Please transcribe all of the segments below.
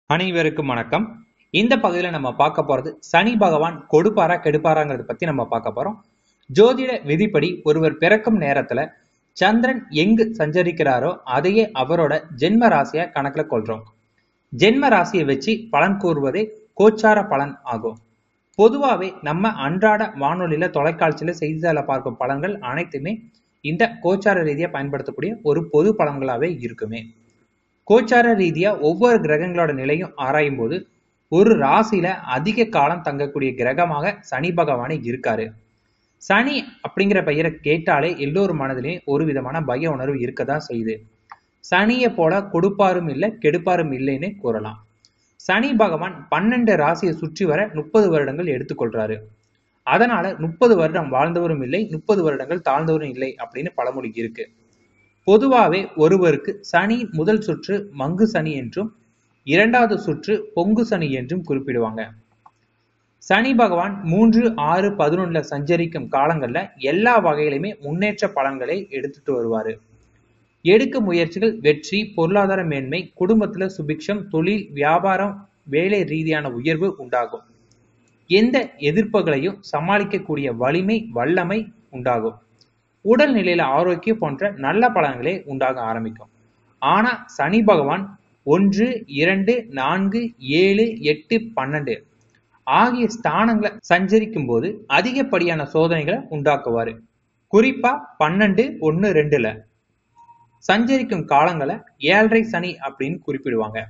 அனைவருக்கும் வணக்கம் இந்த பகுதியில் நம்ம பார்க்க போறது சனி பகவான் கொடுப்பாரா கெடுப்பாராங்கிறத பத்தி நம்ம பார்க்க போறோம் ஜோதிட விதிப்படி ஒருவர் பிறக்கும் நேரத்துல சந்திரன் எங்கு சஞ்சரிக்கிறாரோ அதையே அவரோட ஜென்ம ராசியா கணக்குல கொள்றோம் ஜென்ம ராசியை வச்சு பலன் கூறுவதே கோச்சார பலன் ஆகும் பொதுவாகவே நம்ம அன்றாட வானொலியில தொலைக்காட்சியில செய்தித்தாள பார்க்கும் பலன்கள் அனைத்துமே இந்த கோச்சார ரீதியா பயன்படுத்தக்கூடிய ஒரு பொது பலன்களாவே இருக்குமே கோச்சார ரீதியா ஒவ்வொரு கிரகங்களோட நிலையும் ஆராயும் போது ஒரு ராசியில அதிக காலம் தங்கக்கூடிய கிரகமாக சனி பகவானே இருக்காரு சனி அப்படிங்கிற பெயரை கேட்டாலே எல்லோரு மனதிலையும் ஒரு விதமான பய உணர்வு இருக்கதான் செய்யுது சனியை போல கொடுப்பாரும் இல்லை கெடுப்பாரும் இல்லைன்னு கூறலாம் சனி பகவான் பன்னெண்டு ராசியை சுற்றி வர முப்பது வருடங்கள் எடுத்துக்கொள்றாரு அதனால முப்பது வருடம் வாழ்ந்தவரும் இல்லை முப்பது வருடங்கள் தாழ்ந்தவரும் இல்லை அப்படின்னு பழமொழி இருக்கு பொதுவாகவே ஒருவருக்கு சனி முதல் சுற்று மங்கு சனி என்றும் இரண்டாவது சுற்று பொங்கு சனி என்றும் குறிப்பிடுவாங்க சனி பகவான் மூன்று ஆறு பதினொன்னுல சஞ்சரிக்கும் காலங்கள்ல எல்லா வகையிலுமே முன்னேற்ற பலன்களை எடுத்துட்டு வருவாரு எடுக்கும் முயற்சிகள் வெற்றி பொருளாதார மேன்மை குடும்பத்துல சுபிக்ஷம் தொழில் வியாபாரம் வேலை ரீதியான உயர்வு உண்டாகும் எந்த எதிர்ப்புகளையும் சமாளிக்கக்கூடிய வலிமை வல்லமை உண்டாகும் உடல் நிலையில ஆரோக்கியம் போன்ற நல்ல பலன்களே உண்டாக ஆரம்பிக்கும் ஆனா சனி பகவான் ஒன்று இரண்டு நான்கு ஏழு எட்டு பன்னெண்டு ஆகிய ஸ்தானங்களை சஞ்சரிக்கும் போது அதிகப்படியான சோதனைகளை உண்டாக்குவாரு குறிப்பா பன்னெண்டு ஒன்னு ரெண்டுல சஞ்சரிக்கும் காலங்களை ஏழரை சனி அப்படின்னு குறிப்பிடுவாங்க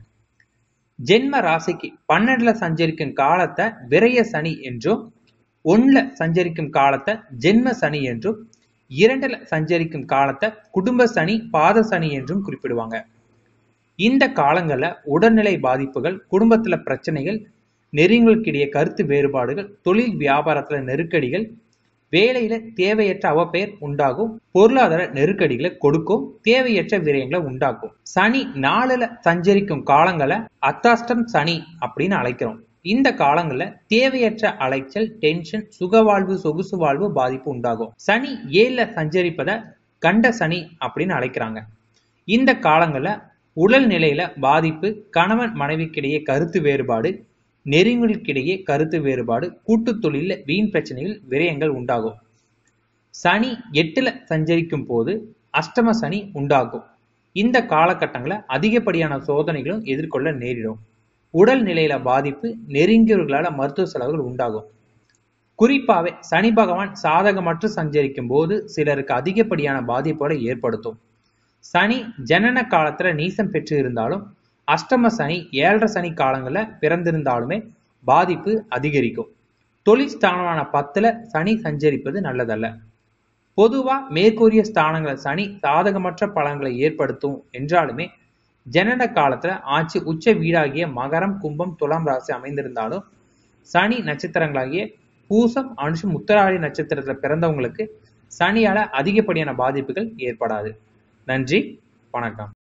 ஜென்ம ராசிக்கு பன்னெண்டுல சஞ்சரிக்கும் காலத்தை விரய சனி என்றும் ஒண்ணுல சஞ்சரிக்கும் காலத்தை ஜென்ம சனி என்றும் இரண்டுல சஞ்சரிக்கும் காலத்தை குடும்ப சனி பாத சனி என்றும் குறிப்பிடுவாங்க இந்த காலங்கள்ல உடல்நிலை பாதிப்புகள் குடும்பத்துல பிரச்சனைகள் நெறிங்களுக்கிடையே கருத்து வேறுபாடுகள் தொழில் வியாபாரத்துல நெருக்கடிகள் வேலையில தேவையற்ற அவப்பெயர் உண்டாகும் பொருளாதார நெருக்கடிகளை கொடுக்கும் தேவையற்ற விரயங்களை உண்டாக்கும் சனி நாலுல சஞ்சரிக்கும் காலங்களை அத்தாஷ்டம் சனி அப்படின்னு அழைக்கிறோம் இந்த காலங்கள்ல தேவையற்ற அலைச்சல் டென்ஷன் சுகவாழ்வு சொகுசு வாழ்வு பாதிப்பு உண்டாகும் சனி ஏழுல சஞ்சரிப்பத கண்ட சனி அப்படின்னு அழைக்கிறாங்க இந்த காலங்கள்ல உடல் நிலையில பாதிப்பு கணவன் மனைவிக்கிடையே கருத்து வேறுபாடு நெறிங்களுக்கிடையே கருத்து வேறுபாடு கூட்டு தொழில வீண் பிரச்சனைகள் விரயங்கள் உண்டாகும் சனி எட்டுல சஞ்சரிக்கும் போது அஷ்டம சனி உண்டாகும் இந்த காலகட்டங்களை அதிகப்படியான சோதனைகளும் எதிர்கொள்ள நேரிடும் உடல் நிலையில பாதிப்பு நெருங்கியவர்களால மருத்துவ செலவுகள் உண்டாகும் குறிப்பாவே சனி பகவான் சாதகமற்று சஞ்சரிக்கும் போது சிலருக்கு அதிகப்படியான பாதிப்புகளை ஏற்படுத்தும் சனி ஜனன காலத்துல நீசம் பெற்று இருந்தாலும் அஷ்டம சனி ஏழரை சனி காலங்கள்ல பிறந்திருந்தாலுமே பாதிப்பு அதிகரிக்கும் தொழில் ஸ்தானமான பத்துல சனி சஞ்சரிப்பது நல்லதல்ல பொதுவா மேற்கூறிய ஸ்தானங்களை சனி சாதகமற்ற பலன்களை ஏற்படுத்தும் என்றாலுமே ஜனன காலத்துல ஆட்சி உச்ச வீடாகிய மகரம் கும்பம் துலாம் ராசி அமைந்திருந்தாலும் சனி நட்சத்திரங்களாகிய பூசம் அனுஷம் உத்தராடி நட்சத்திரத்துல பிறந்தவங்களுக்கு சனியால அதிகப்படியான பாதிப்புகள் ஏற்படாது நன்றி வணக்கம்